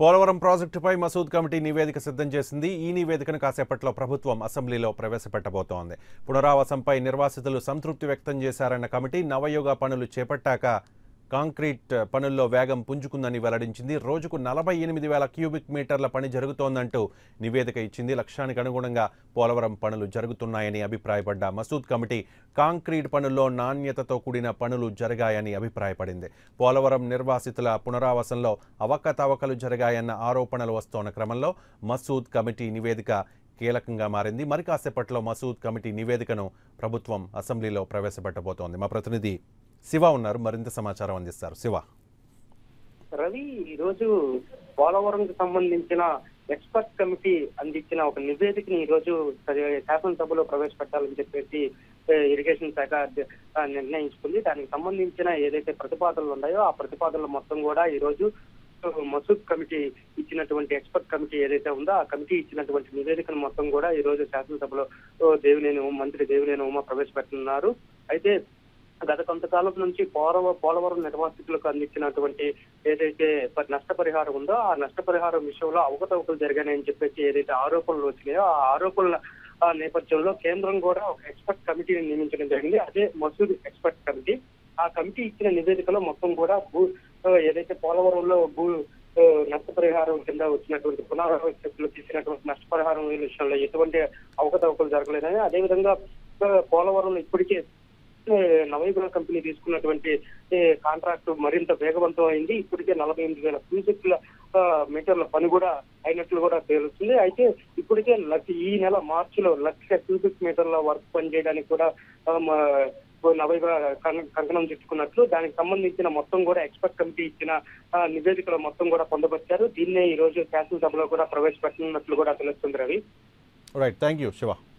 పోలవరం ప్రాజెక్టుపై మసూద్ కమిటీ నివేదిక సిద్ధం చేసింది ఈ నివేదికను కాసేపట్లో ప్రభుత్వం అసెంబ్లీలో ప్రవేశపెట్టబోతోంది పునరావాసంపై నిర్వాసితులు సంతృప్తి వ్యక్తం చేశారన్న కమిటీ నవయుగ పనులు చేపట్టాక కాంక్రీట్ పనుల్లో వేగం పుంజుకుందని వెల్లడించింది రోజుకు నలభై ఎనిమిది వేల క్యూబిక్ మీటర్ల పని జరుగుతోందంటూ నివేదిక ఇచ్చింది లక్ష్యానికి అనుగుణంగా పోలవరం పనులు జరుగుతున్నాయని అభిప్రాయపడ్డ మసూద్ కమిటీ కాంక్రీట్ పనుల్లో నాణ్యతతో కూడిన పనులు జరిగాయని అభిప్రాయపడింది పోలవరం నిర్వాసితుల పునరావాసంలో అవకతవకలు జరిగాయన్న ఆరోపణలు వస్తోన్న క్రమంలో మసూద్ కమిటీ నివేదిక కీలకంగా మారింది మరి కాసేపట్లో మసూద్ కమిటీ నివేదికను ప్రభుత్వం అసెంబ్లీలో ప్రవేశపెట్టబోతోంది మా ప్రతినిధి శివ ఉన్నారు మరింత సమాచారం అందిస్తారు శివ రవి ఈ రోజు పోలవరంకి సంబంధించిన ఎక్స్పర్ట్ కమిటీ అందించిన ఒక నివేదికని ఈ రోజు సరి- శాసనసభలో ప్రవేశపెట్టాలని చెప్పేసి ఏ, ఇరిగేషన్ శాఖ అధ్య- ఆ, నిర్ణయించుకుంది దానికి సంబంధించిన ఏదైతే ప్రతిపాదనలు ఉన్నాయో ఆ ప్రతిపాదనలు మొత్తం కూడా ఈ రోజు ఆ, మసూద్ కమిటీ ఇచ్చినటువంటి ఎక్స్పర్ట్ కమిటీ ఏదైతే ఉందో ఆ కమిటీ ఇచ్చినటువంటి నివేదికను మొత్తం కూడా ఈ రోజు శాసనసభలో ఓ, దేవినేని ఉమ- మంత్రి దేవినేని ఉమ ప్రవేశపెట్టనున్నారు అయితే గత కొంతకాలం నుంచి పోలవ పోలవరం నిర్వాసితులకు అందించినటువంటి ఏదైతే ప- నష్టపరిహారం ఉందో ఆ నష్టపరిహారం విషయంలో అవకతవకలు జరిగాయని చెప్పేసి ఏదైతే ఆరోపణలు వచ్చినాయో ఆ ఆరోపణల ఆ నేపథ్యంలో కేంద్రం కూడా ఒక ఎక్స్పర్ట్ కమిటీని నియమించడం జరిగింది అదే మసూద్ ఎక్స్పర్ట్ కమిటీ ఆ కమిటీ ఇచ్చిన నివేదికలో మొత్తం కూడా భూ ఆ, ఏదైతే పోలవరంలో భూ ఆ, నష్టపరిహారం కింద వచ్చినటువంటి పునరావృత్తులు తీసినటువంటి నష్టపరిహారం విషయంలో ఎటువంటి అవకతవకలు జరగలేదని అదేవిధంగా ఆ, పోలవరంలో ఇప్పటికే ఏ, నవయుగ కంపెనీ తీసుకున్నటువంటి ఏ, కాంట్రాక్ట్ మరింత వేగవంతం అయింది ఇప్పటికే నలభై ఎనిమిది వేల క్యూసెక్ల ఆ, మీటర్ల పని కూడా అయినట్లు కూడా తేలుస్తుంది అయితే ఇప్పటికే లక్ష ఈ నెల మార్చిలో లక్ష క్యూసెక్ మీటర్ల వర్క్ పని చేయడానికి కూడా ఆ, మ- నవయుగ కం- కంకణం చుట్టుకున్నట్లు దానికి సంబంధించిన మొత్తం కూడా ఎక్స్పర్ట్ కమిటీ ఇచ్చిన ఆ, నివేదికలు మొత్తం కూడా పొందపరిచారు దీన్నే ఈ రోజు శాసనసభలో కూడా ప్రవేశపెట్టనున్నట్లు కూడా తెలుస్తుంది Ravi right thank you Shiva